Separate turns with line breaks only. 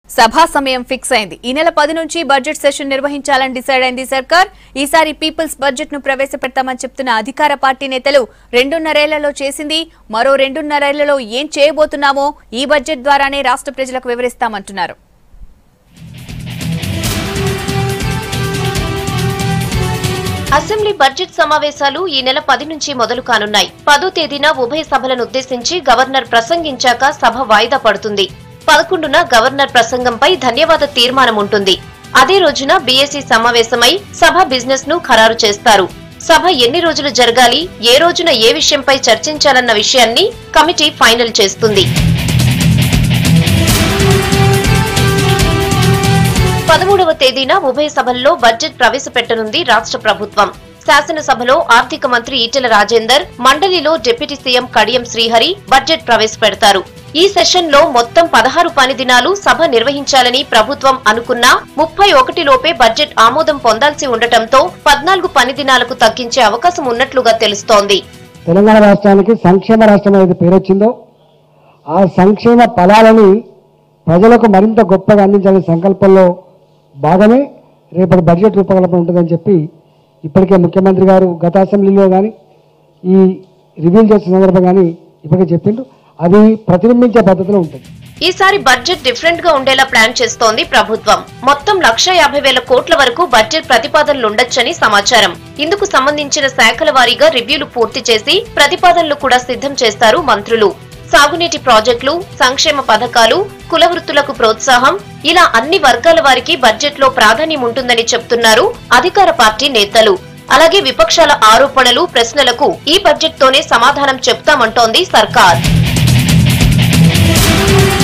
సభా సమయం ఫిక్స్ అయింది ఈ నెల పది నుంచి బడ్జెట్ సెషన్ నిర్వహించాలని డిసైడ్ అయింది సర్కార్ ఈసారి పీపుల్స్ బడ్జెట్ ను ప్రవేశపెడతామని చెప్తున్న అధికార పార్టీ నేతలు రెండున్నరేళ్లలో చేసింది మరో రెండున్నరేళ్లలో ఏం చేయబోతున్నామో ఈ బడ్జెట్ ద్వారానే రాష్ట్ర ప్రజలకు వివరిస్తామంటున్నారు
అసెంబ్లీ బడ్జెట్ సమావేశాలు ఈ నెల పది నుంచి మొదలు కానున్నాయి పదో తేదీన ఉభయ సభలను ఉద్దేశించి గవర్నర్ ప్రసంగించాక సభ వాయిదా పడుతుంది పదకొండున గవర్నర్ ప్రసంగంపై ధన్యవాద తీర్మానం ఉంటుంది అదే రోజున బీఎస్సీ సమావేశమై సభ బిజినెస్ ను ఖరారు చేస్తారు సభ ఎన్ని రోజులు జరగాలి ఏ రోజున ఏ విషయంపై చర్చించాలన్న విషయాన్ని కమిటీ ఫైనల్ చేస్తుంది పదమూడవ తేదీన ఉభయ సభల్లో బడ్జెట్ ప్రవేశపెట్టనుంది రాష్ట్ర ప్రభుత్వం శాసనసభలో ఆర్థిక మంత్రి ఈటెల రాజేందర్ మండలిలో deputy CM Kadiyam Srihari budget ప్రవేశపెడతారు ఈ సెషన్ లో మొత్తం పదహారు పని దినాలు సభ నిర్వహించాలని ప్రభుత్వం అనుకున్నా ముప్పై ఒకటి లోపే బడ్జెట్ ఆమోదం పొందాల్సి ఉండటంతో పద్నాలుగు పని దినాలకు తగ్గించే అవకాశం ఉన్నట్లుగా తెలుస్తోంది
తెలంగాణ రాష్ట్రానికి సంక్షేమ రాష్ట్రం ఏదైతే పేరు వచ్చిందో ఆ సంక్షేమ ఫలాలని ప్రజలకు మరింత గొప్పగా అందించాలనే సంకల్పంలో భాగమే రేపటి బడ్జెట్ రూపకల్పన ఉంటుందని చెప్పి ఇప్పటికే ముఖ్యమంత్రి గారు గత అసెంబ్లీలో కానీ ఈ రివీల్ చేసిన సందర్భం కానీ ఇప్పటికే చెప్పిండు అది ప్రతిబింబించే పద్ధతిలో ఉంటుంది
ఈసారి బడ్జెట్ డిఫరెంట్ గా ఉండేలా ప్లాన్ చేస్తోంది ప్రభుత్వం మొత్తం లక్ష యాభై వేల కోట్ల వరకు బడ్జెట్ ప్రతిపాదనలు ఉండొచ్చని సమాచారం ఇందుకు సంబంధించిన శాఖల వారీగా రివ్యూలు పూర్తి చేసి ప్రతిపాదనలు కూడా సిద్ధం చేస్తారు మంత్రులు సాగునీటి ప్రాజెక్టులు సంక్షేమ పథకాలు కుల వృత్తులకు ప్రోత్సాహం ఇలా అన్ని వర్గాల వారికి బడ్జెట్ లో ప్రాధాన్యం ఉంటుందని చెప్తున్నారు అధికార పార్టీ నేతలు అలాగే విపక్షాల ఆరోపణలు ప్రశ్నలకు ఈ బడ్జెట్ తోనే సమాధానం చెప్తామంటోంది సర్కార్